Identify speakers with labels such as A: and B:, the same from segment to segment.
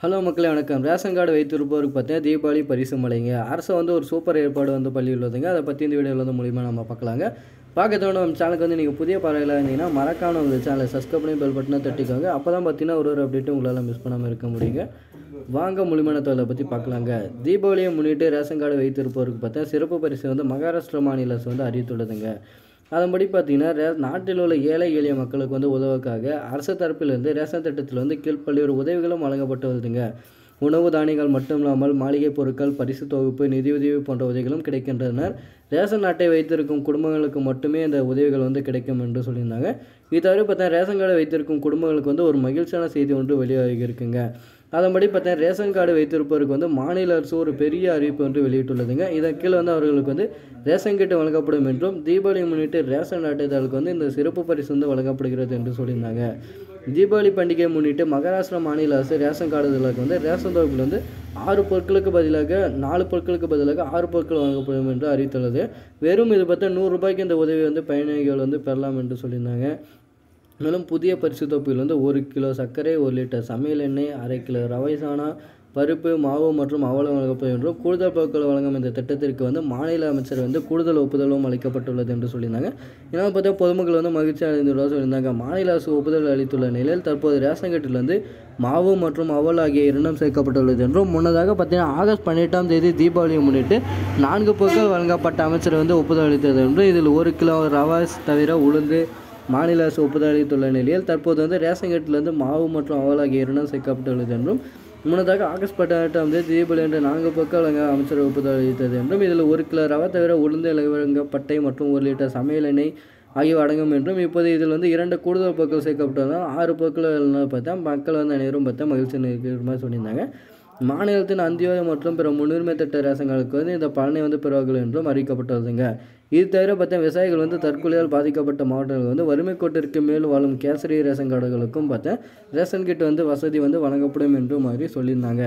A: hello மக்களே வணக்கம் ration card வைத்திருப்பவருக்கு பார்த்தீங்கன்னா தீபாவளி பரிசு மலைங்க அரசு வந்து ஒரு சூப்பர் ஏற்பாடு வந்து பள்ளி உள்ளதுங்க அதை பற்றி இந்த வீடியோவில் வந்து மூலியமாக நம்ம பார்க்கலாங்க பார்க்கறதோட நம்ம சேனலுக்கு வந்து நீங்கள் புதிய பார்வையில் இருந்தீங்கன்னா மறக்காம உங்கள் சேனலை சப்ஸ்கிரைப் பண்ணி பெல் பட்டனை தட்டிக்கோங்க அப்போ தான் பார்த்தீங்கன்னா ஒரு ஒரு அப்டேட்டும் உங்களால் மிஸ் பண்ணாமல் இருக்க முடியுங்க வாங்க முழுமையான தொழிலை பற்றி பார்க்கலாங்க தீபாவளியை முன்னிட்டு ரேஷன் கார்டு வைத்திருப்பவருக்கு பார்த்தா சிறப்பு பரிசு வந்து மகாராஷ்டிரா மாநில அரசு வந்து அறிவித்துள்ளதுங்க அதன்படி பார்த்தீங்கன்னா ரே நாட்டில் உள்ள ஏழை எளிய மக்களுக்கு வந்து உதவுக்காக அரசு தரப்பிலிருந்து ரேஷன் திட்டத்தில் வந்து கீழ் பல்வேறு உதவிகளும் வழங்கப்பட்டு வருதுங்க உணவு தானியங்கள் மட்டும் இல்லாமல் மாளிகை பொருட்கள் பரிசு தொகுப்பு நிதியுதவி போன்ற உதவிகளும் கிடைக்கின்றனர் ரேஷன் அட்டை வைத்திருக்கும் குடும்பங்களுக்கு மட்டுமே இந்த உதவிகள் வந்து கிடைக்கும் என்று சொல்லியிருந்தாங்க இது தவிர பார்த்தா ரேஷன் கார்டு வைத்திருக்கும் குடும்பங்களுக்கு வந்து ஒரு மகிழ்ச்சியான செய்தி ஒன்று வெளியாகி இருக்குங்க அதன்படி பார்த்தா ரேஷன் கார்டு வைத்திருப்பவருக்கு வந்து மாநில அரசு ஒரு பெரிய அறிவிப்பு ஒன்று வெளியிட்டுள்ளதுங்க இதன் கீழே வந்து அவர்களுக்கு வந்து ரேஷன் கிட்ட வழங்கப்படும் என்றும் தீபாவளி முன்னிட்டு ரேஷன் அட்டைதாளுக்கு வந்து இந்த சிறப்பு பரிசு வந்து வழங்கப்படுகிறது என்று சொல்லியிருந்தாங்க தீபாவளி பண்டிகையை முன்னிட்டு மகாராஷ்டிரா மாநில அரசு ரேஷன் கார்டுகளுக்கு வந்து ரேஷன் தொகுப்பில் வந்து ஆறு பொருட்களுக்கு பதிலாக நாலு பொருட்களுக்கு பதிலாக ஆறு பொருட்கள் வழங்கப்படும் என்று அறிவித்துள்ளது வெறும் இது பார்த்தா நூறு ரூபாய்க்கு இந்த உதவி வந்து பயணிகள் வந்து பெறலாம் என்று சொல்லியிருந்தாங்க மேலும் புதிய பரிசு தொப்பில் வந்து ஒரு கிலோ சர்க்கரை ஒரு லிட்டர் சமையல் எண்ணெய் அரை கிலோ ரவை சாணா பருப்பு மாவு மற்றும் அவலம் வழங்கப்படும் என்றும் கூடுதல் பொருட்கள் வழங்கும் இந்த திட்டத்திற்கு வந்து மாநில அமைச்சர் வந்து கூடுதல் ஒப்புதலும் அளிக்கப்பட்டுள்ளது என்று சொல்லியிருந்தாங்க ஏன்னா பார்த்தா பொதுமக்கள் வந்து மகிழ்ச்சி அடைந்துள்ளதாக சொல்லியிருந்தாங்க மாநில அரசு ஒப்புதல் அளித்துள்ள நிலையில் தற்போது ரேஷன் கட்டில் வந்து மாவு மற்றும் அவல் ஆகிய இரண்டும் சேர்க்கப்பட்டுள்ளது என்றும் முன்னதாக பார்த்தீங்கன்னா ஆகஸ்ட் பன்னெண்டாம் தேதி தீபாவளியை முன்னிட்டு நான்கு பொருட்கள் வழங்கப்பட்ட அமைச்சர் வந்து ஒப்புதல் அளித்தது என்றும் இதில் ஒரு கிலோ ரவை தவிர உளுந்து மாநில அரசு ஒப்புதல் அளித்துள்ள நிலையில் தற்போது வந்து ரேஷன் கட்டிலிருந்து மாவு மற்றும் அவல் ஆகிய இரண்டும் சேர்க்கப்பட்டுள்ளது என்றும் முன்னதாக ஆகஸ்ட் பதினெட்டாம் தேதி தீபாவளி என்ற நான்கு பக்கம் வழங்க அமைச்சர் ஒப்புதல் அளித்தது என்றும் இதில் ஒரு கிலோ ரவை தவிர உளுந்து இலவங்க பட்டை மற்றும் ஒரு லிட்டர் சமையல் எண்ணெய் ஆகியவை அடங்கும் என்றும் இப்போது இதில் வந்து இரண்டு கூடுதல் பொருட்கள் சேர்க்கப்பட்டதால் ஆறு பொருட்கள் பார்த்தா மக்கள் வந்து அனைவரும் பார்த்தா மகிழ்ச்சி இருக்கிற மாதிரி சொல்லியிருந்தாங்க மாநிலத்தின் அந்தியோதயம் மற்றும் பிற முன்னுரிமை திட்ட ரேஷன்களுக்கு வந்து இந்த பலனை வந்து பெறுவார்கள் என்றும் அறிவிக்கப்பட்டுள்ளதுங்க இது தவிர பார்த்தா விவசாயிகள் வந்து தற்கொலையால் பாதிக்கப்பட்ட மாவட்டங்கள் வந்து வறுமை கோட்டிற்கு மேல் வாழும் கேசரி ரேஷன் கார்டுகளுக்கும் பார்த்தா ரேஷன் கிட் வந்து வசதி வந்து வழங்கப்படும் என்றும் மாதிரி சொல்லியிருந்தாங்க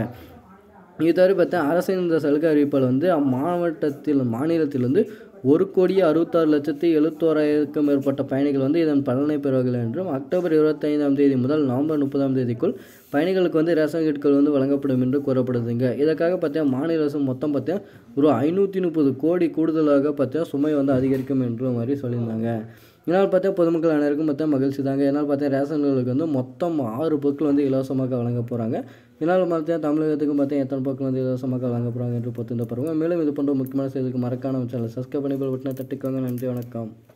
A: இது தவிர பார்த்தா அரசின் இந்த சலுகை அறிவிப்பால் வந்து அம்மாவட்டத்தில் மாநிலத்தில் வந்து ஒரு கோடியே அறுபத்தாறு லட்சத்தி எழுபத்தோராயிரத்துக்கும் மேற்பட்ட பயணிகள் வந்து இதன் பலனை பெறுவார்கள் என்றும் அக்டோபர் இருபத்தைந்தாம் தேதி முதல் நவம்பர் முப்பதாம் தேதிக்குள் பயணிகளுக்கு வந்து ரேஷன் கிட்கள் வந்து வழங்கப்படும் என்று கூறப்படுதுங்க இதற்காக பார்த்தீங்கன்னா மாநில அரசு மொத்தம் பார்த்தீங்கன்னா ஒரு ஐநூற்றி முப்பது கோடி கூடுதலாக பார்த்தீங்கன்னா சுமை வந்து அதிகரிக்கும் என்ற மாதிரி சொல்லியிருந்தாங்க இதனால் பார்த்தா பொதுமக்கள் அனைவருக்கும் பார்த்தா மகிழ்ச்சி தாங்க இதனால் பார்த்தா ரேஷன்களுக்கு வந்து மொத்தம் ஆறு பொருட்கள் வந்து இலவசமாக வழங்க போகிறாங்க இதனால் பார்த்தா தமிழகத்துக்கும் பார்த்தா எத்தனை பொருட்கள் வந்து இலவசமாக வழங்க போகிறாங்க என்று பொறுத்து இந்த பாருங்க மேலும் இது போன்ற முக்கியமான செய்திக்கு மறக்காம சேனல் சப்ஸ்கிரைப் பண்ணி பெல் பட்டனை தட்டிக்கோங்க நன்றி வணக்கம்